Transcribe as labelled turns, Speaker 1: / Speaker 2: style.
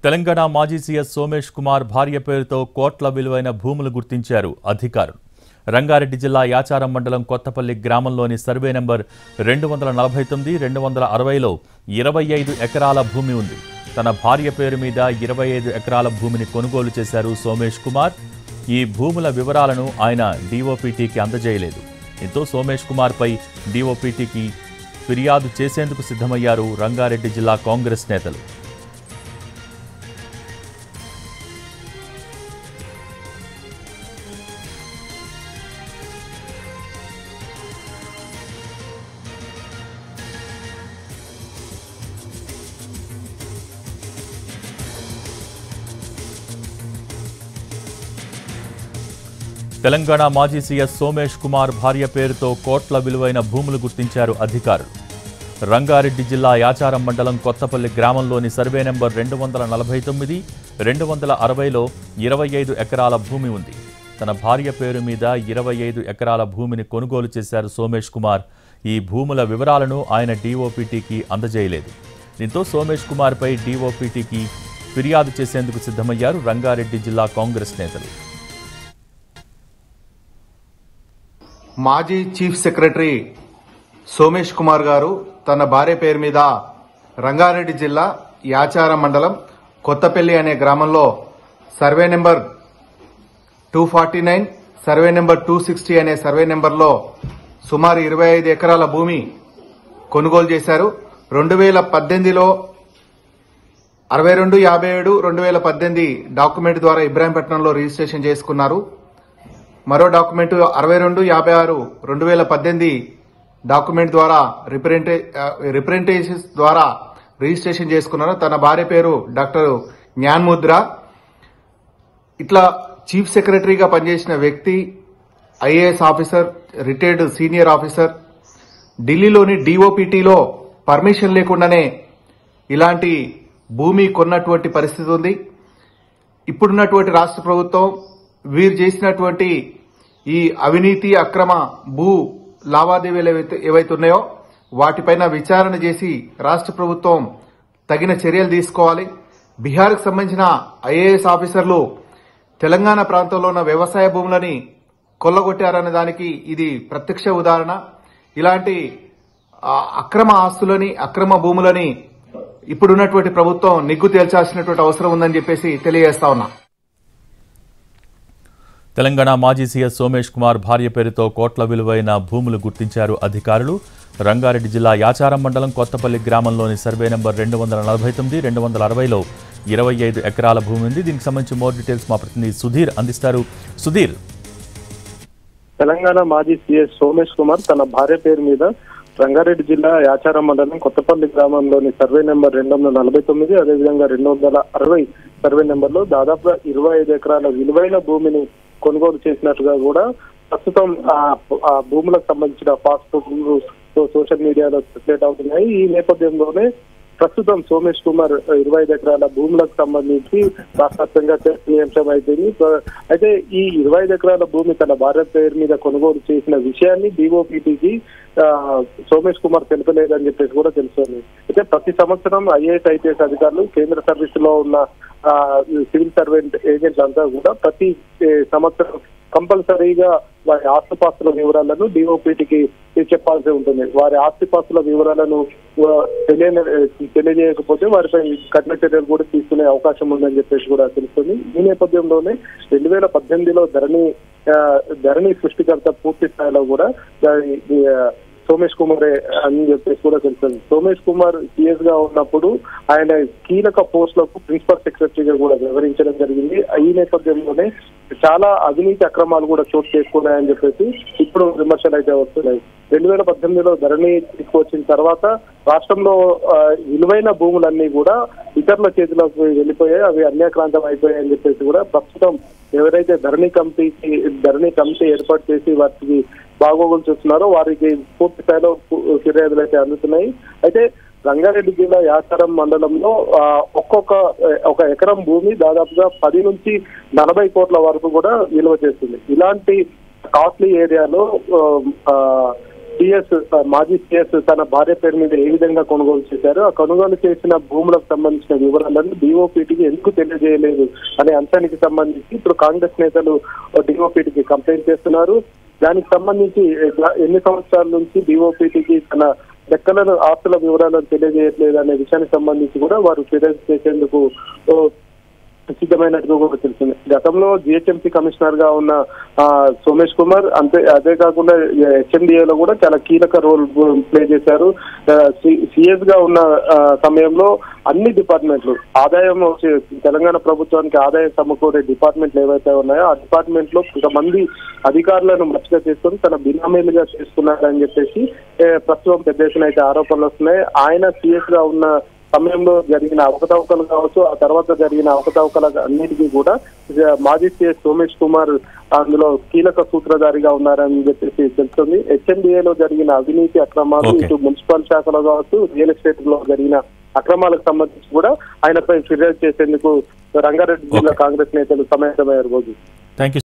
Speaker 1: తెలంగాణ మాజీ సీఎస్ సోమేష్ కుమార్ భార్య పేరుతో కోట్ల విలువైన భూములు గుర్తించారు అధికారులు రంగారెడ్డి జిల్లా యాచారం మండలం కొత్తపల్లి గ్రామంలోని సర్వే నెంబర్ రెండు వందల నలభై తొమ్మిది రెండు వందల అరవైలో ఇరవై ఐదు ఎకరాల భూమి ఉంది తన భార్య పేరు మీద ఇరవై ఐదు ఎకరాల భూమిని కొనుగోలు చేశారు సోమేష్ కుమార్ ఈ భూముల వివరాలను ఆయన డీఓపీటీకి అందజేయలేదు దీంతో సోమేష్ కుమార్పై డీఓపీటీకి ఫిర్యాదు చేసేందుకు సిద్ధమయ్యారు రంగారెడ్డి జిల్లా కాంగ్రెస్ నేతలు తెలంగాణ మాజీ సీఎస్ సోమేష్ కుమార్ భార్య పేరుతో కోట్ల విలువైన భూములు గుర్తించారు అధికారులు రంగారెడ్డి జిల్లా యాచారం మండలం కొత్తపల్లి గ్రామంలోని సర్వే నెంబర్ రెండు వందల నలభై తొమ్మిది రెండు వందల అరవైలో ఇరవై ఐదు ఎకరాల భూమి ఉంది తన భార్య పేరు మీద ఇరవై ఐదు ఎకరాల భూమిని కొనుగోలు చేశారు సోమేష్ కుమార్ ఈ భూముల వివరాలను ఆయన డీఓపీటీకి అందజేయలేదు దీంతో సోమేష్ కుమార్పై డీఓపీటీకి ఫిర్యాదు చేసేందుకు సిద్ధమయ్యారు రంగారెడ్డి జిల్లా కాంగ్రెస్ నేతలు
Speaker 2: మాజీ చీఫ్ సెక్రటరీ సోమేష్ కుమార్ గారు తన భార్య పేరు మీద రంగారెడ్డి జిల్లా యాచారం మండలం కొత్తపల్లి అనే గ్రామంలో survey number two forty nine survey number two sixty అనే సర్వే నెంబర్లో సుమారు ఇరవై ఐదు ఎకరాల భూమి కొనుగోలు చేశారు రెండు వేల పద్దెనిమిదిలో అరవై రెండు యాభై ఏడు రెండు వేల పద్దెనిమిది డాక్యుమెంట్ ద్వారా ఇబ్రాహీంపట్నంలో రిజిస్ట్రేషన్ చేసుకున్నారు మరో డాక్యుమెంట్ అరవై రెండు యాభై ఆరు రెండు వేల పద్దెనిమిది డాక్యుమెంట్ ద్వారా రిప్రజెంటే రిప్రజెంటేషన్స్ ద్వారా రిజిస్ట్రేషన్ చేసుకున్నారు తన భార్య పేరు డాక్టర్ జ్ఞాన్ముద్ర ఇట్లా చీఫ్ సెక్రటరీగా పనిచేసిన వ్యక్తి IAS officer retired senior officer ఢిల్లీలోని డిఓపిటిలో పర్మిషన్ లేకుండానే ఇలాంటి భూమి కొన్నటువంటి పరిస్థితి ఉంది ఇప్పుడున్నటువంటి రాష్ట్ర ప్రభుత్వం వీరు చేసినటువంటి ఈ అవినీతి అక్రమ భూ లావాదేవీలు ఏవైతే ఏవైతే ఉన్నాయో వాటిపైన విచారణ చేసి రాష్ట్ర ప్రభుత్వం తగిన చర్యలు తీసుకోవాలి బీహార్కు సంబంధించిన ఐఏఎస్ ఆఫీసర్లు తెలంగాణ ప్రాంతంలో ఉన్న వ్యవసాయ భూములని కొల్లగొట్టారనే దానికి ఇది ప్రత్యక్ష ఉదాహరణ ఇలాంటి ఆ, అక్రమ ఆస్తులని అక్రమ భూములని ఇప్పుడున్నటువంటి ప్రభుత్వం నిగ్గు తేల్చాల్సినటువంటి అవసరం ఉందని చెప్పేసి తెలియజేస్తా ఉన్నా
Speaker 1: తెలంగాణ మాజీ సీఎస్ సోమేష్ కుమార్ భార్య పేరుతో కోట్ల విలువైన భూములు గుర్తించారు అధికారులు రంగారెడ్డి జిల్లా యాచారం మండలం కొత్తపల్లి గ్రామంలోని సర్వే నెంబర్ రెండు వందల నలభై తొమ్మిది రెండు వందల అరవైలో ఇరవై ఐదు ఎకరాల భూమి ఉంది దీనికి సంబంధించి మోర్ డీటెయిల్స్ మా ప్రతినిధి సుధీర్ అందిస్తారు సుధీర్
Speaker 3: తెలంగాణ మాజీ సీఎస్ సోమేష్ కుమార్ తన భార్య పేరు మీద రంగారెడ్డి జిల్లా యాచారం మండలం కొత్తపల్లి గ్రామంలోని సర్వే నెంబర్ రెండు వందల నలభై తొమ్మిది అదేవిధంగా రెండు వందల అరవై సర్వే నెంబర్ లో దాదాపుగా ఇరవై ఐదు ఎకరాల విలువైన భూమిని కొనుగోలు చేసినట్టుగా కూడా ప్రస్తుతం ఆ ఆ భూములకు సంబంధించిన పాస్పోర్ట్ సోషల్ మీడియాలో సర్క్యులేట్ అవుతున్నాయి ఈ నేపథ్యంలోనే ప్రస్తుతం సోమేష్ కుమార్ ఇరవై ఐదు ఎకరాల భూములకు సంబంధించి రాష్ట్రవ్యాప్తంగా చర్చనీయాంశం అయిపోయింది ప్ర- అయితే ఈ ఇరవై ఐదు ఎకరాల భూమి తన భార్య పేరు మీద కొనుగోలు చేసిన విషయాన్ని డిఓపిటికి సోమేష్ కుమార్ తెలుపలేదని చెప్పేసి కూడా తెలుస్తుంది అయితే ప్రతి సంవత్సరం ఐఏఎస్ ఐపీఎస్ అధికారులు కేంద్ర సర్వీస్ లో ఉన్న ఆ, సివిల్ సర్వెంట్ ఏజెంట్లు అంతా కూడా ప్రతి ఏ, సంవత్సరం కంపల్సరీగా వారి ఆస్తిపాస్తుల వివరాలను డిఓపిటికి చెప్పాల్సి ఉంటుంది వారి ఆస్తిపాస్తుల వివరాలను ఆ, తెలియని తెలియజేయకపోతే వారిపై కఠిన చర్యలు కూడా తీసుకునే అవకాశం ఉందని చెప్పేసి కూడా తెలుస్తుంది ఈ నేపథ్యంలోనే రెండు వేల పద్దెనిమిదిలో ధరణి ఆ, ధరణి సృష్టికర్త పూర్తి స్థాయిలో కూడా దాని, ఆ, సోమేష్ కుమారే అని చెప్పేసి కూడా తెలుస్తుంది సోమేష్ కుమార్ సిఎస్ గా ఉన్నప్పుడు ఆయన కీలక పోస్టులకు ప్రిన్సిపల్ సెక్రటరీగా కూడా వ్యవహరించడం జరిగింది ఈ నేపథ్యంలోనే చాలా అవినీతి అక్రమాలు కూడా చోటు చేసుకున్నాయని చెప్పేసి ఇప్పుడు విమర్శలు అయితే వస్తున్నాయి రెండు వేల పద్దెనిమిదిలో ధరణి తీసుకొచ్చిన తర్వాత రాష్ట్రంలో ఆ, విలువైన భూములన్నీ కూడా ఇతరుల చేతిలోకి వెళ్ళిపోయాయి అవి అన్యాక్రాంతం అయిపోయాయని చెప్పేసి కూడా ప్రస్తుతం ఎవరైతే ధరణి కమిటీకి ధరణి కమిటీ ఏర్పాటు చేసి వాటికి బాగోగులు చూస్తున్నారో వారికి పూర్తి స్థాయిలో పు- ఫిర్యాదులు అయితే అందుతున్నాయి అయితే రంగారెడ్డి జిల్లా యాచారం మండలంలో ఆ, ఒక్కొక్క ఆ, ఒక ఎకరం భూమి దాదాపుగా పది నుంచి నలభై కోట్ల వరకు కూడా విలువ చేస్తుంది ఇలాంటి కాస్ట్లీ ఏరియాలో ఆ, ఆ, సిఎస్ మాజీ సిఎస్ తన భార్య పేరు మీద ఏ విధంగా కొనుగోలు చేశారు ఆ కొనుగోలు చేసిన భూములకు సంబంధించిన వివరాలను డిఓపిటికి ఎందుకు తెలియజేయలేదు అనే అంశానికి సంబంధించి ఇప్పుడు కాంగ్రెస్ నేతలు డిఓపిటికి కంప్లైంట్ చేస్తున్నారు దానికి సంబంధించి ఎట్లా- ఎన్ని సంవత్సరాల నుంచి డిఓపిటికి తన లెక్కలను ఆస్తుల వివరాలను తెలియజేయట్లేదు అనే విషయానికి సంబంధించి కూడా వారు ఫిర్యాదు చేసేందుకు ఓ, సిద్ధమైనట్టుగా కూడా తెలిసింది గతంలో జిహెచ్ఎంసీ కమిషనర్ గా ఉన్న ఆ, సోమేష్ కుమార్ అంతే అదే కాకుండా హెచ్ఎండిఏ లో కూడా చాలా కీలక రోల్ ప్లే చేశారు సిఎస్ గా ఉన్న ఆ, సమయంలో అన్ని డిపార్ట్మెంట్లు ఆదాయం వచ్చే తెలంగాణ ప్రభుత్వానికి ఆదాయం సమకూరే డిపార్ట్మెంట్లు ఏవైతే ఉన్నాయో ఆ డిపార్ట్మెంట్ లో కొంతమంది అధికారులను మచ్చిగా చేసుకొని తన బినామీలుగా చేసుకున్నారని చెప్పేసి ఏ, ప్రస్తుతం పెద్ద ఎత్తున అయితే ఆరోపణలు వస్తున్నాయి ఆయన సిఎస్ గా ఉన్న సమయంలో జరిగిన అవకతవకలు కావచ్చు ఆ తర్వాత జరిగిన అవకతవకల అన్నిటికీ కూడా ఇక మాజీ సీఎస్ సోమేష్ కుమార్ అందులో కీలక సూత్రధారిగా ఉన్నారని చెప్పేసి తెలుస్తుంది HMDA లో జరిగిన అవినీతి అక్రమాలు
Speaker 1: Okay.
Speaker 3: ఇటు మున్సిపల్ శాఖలో కావచ్చు రియల్ ఎస్టేట్ లో జరిగిన అక్రమాలకు సంబంధించి కూడా ఆయనపై ఫిర్యాదు చేసేందుకు రంగారెడ్డి జిల్లా
Speaker 1: Okay.
Speaker 3: కాంగ్రెస్ నేతలు సమాయత్తమయ్యారు రోజు
Speaker 1: థ్యాంక్ యూ